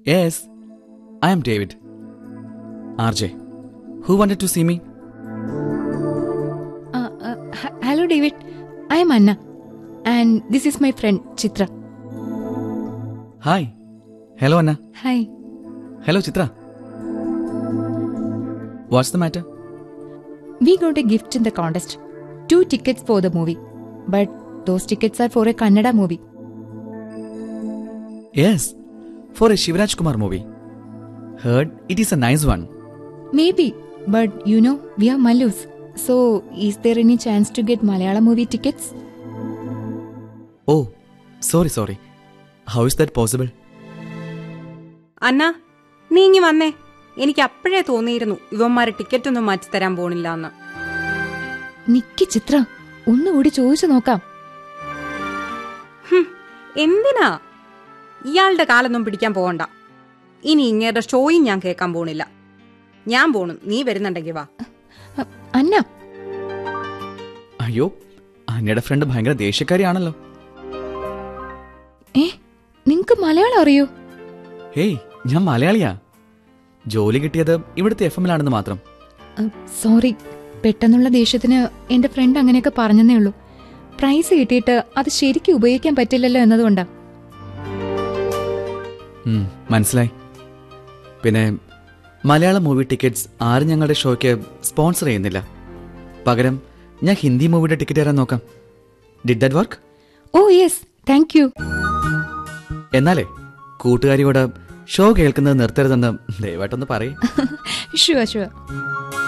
Yes, I am David. RJ. Who wanted to see me? Hello David I am Anna and this is my friend Chitra Hi. Hello, Anna. Hi Hello, Chitra. What's the matter? We got a gift in the contest two tickets for the movie but those tickets are for a Kannada movie Yes, for a Shivraj Kumar movie. Heard it is a nice one. Maybe but you know we are Mallus so is there any chance to get Malayalam movie tickets Oh, sorry, sorry. How is that possible? Anna നീ ഇങ്ങി വന്നേ എനിക്ക് അപ്പോഴേ തോന്നിയിരുന്നു ഇവന്മാര് ticket ഒന്നും മാറ്റി തരാൻ പോണില്ല എന്ന് നിക്ക് ചിത്ര ഒന്നുകൂടി ചോദിച്ചു നോക്കാം ഹും, എന്തിനാ ഇയാളുടെ കാലൊന്നും പിടിക്കാൻ പോകണ്ട ഇനി ഇങ്ങേരുടെ ഷോയും ഞാൻ കേൾക്കാൻ പോണില്ല ഞാൻ പോണു നീ വരുന്നുണ്ടെങ്കിൽ വാ അ- അന്ന അയ്യോ അന്നയുടെ ഫ്രണ്ട് ഭയങ്കര ദേഷ്യക്കാരിയാണല്ലോ ഏ നിങ്ങക്ക് മലയാളം അറിയോ ഹേയ് ഞാൻ മലയാളിയാ ജോലി കിട്ടിയത് ഇവിടുത്തെ എഫ് എമ്മിലാണെന്ന് മാത്രം സോറി പെട്ടെന്നുള്ള ദേഷ്യത്തിന് എന്റെ ഫ്രണ്ട് അങ്ങനെയൊക്കെ പറഞ്ഞതേ ഉള്ളൂ പ്രൈസ് കിട്ടിയിട്ട് അത് ശരിക്കും ഉപയോഗിക്കാൻ പറ്റില്ലല്ലോ എന്നതുകൊണ്ടാ ഉം, മനസ്സിലായി പിന്നെ മലയാളം മൂവി ടിക്കറ്റ്സ് ആരും ഞങ്ങളുടെ ഷോയ്ക്ക് സ്പോൺസർ ചെയ്യുന്നില്ല പകരം ഞാൻ ഹിന്ദി മൂവിയുടെ ടിക്കറ്റ് തരാൻ നോക്കാം did that work oh yes thank you എന്നാലേ കൂട്ടുകാരിയോട് ഷോ കേൾക്കുന്നത് നിർത്തരുതെന്ന് ദയവായിട്ടൊന്ന് പറയേ ഷുവർ ഷുവർ